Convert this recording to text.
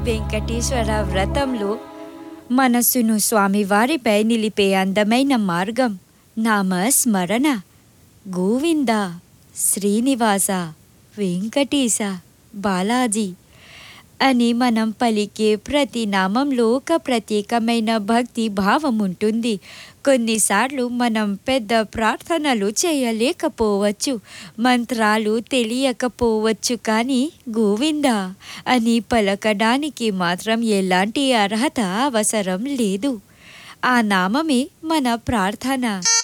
వెంకటేశ్వర వ్రతంలో మనస్సును స్వామివారిపై నిలిపే అందమైన మార్గం నామస్మరణ గోవింద శ్రీనివాస వెంకటేశ బాలాజీ అని మనం పలికే ప్రతి నామంలో ఒక ప్రత్యేకమైన భక్తి భావం ఉంటుంది కొన్నిసార్లు మనం పెద్ద ప్రార్థనలు చేయలేకపోవచ్చు మంత్రాలు తెలియకపోవచ్చు కానీ గోవింద అని పలకడానికి మాత్రం ఎలాంటి అర్హత అవసరం లేదు ఆ నామమే మన ప్రార్థన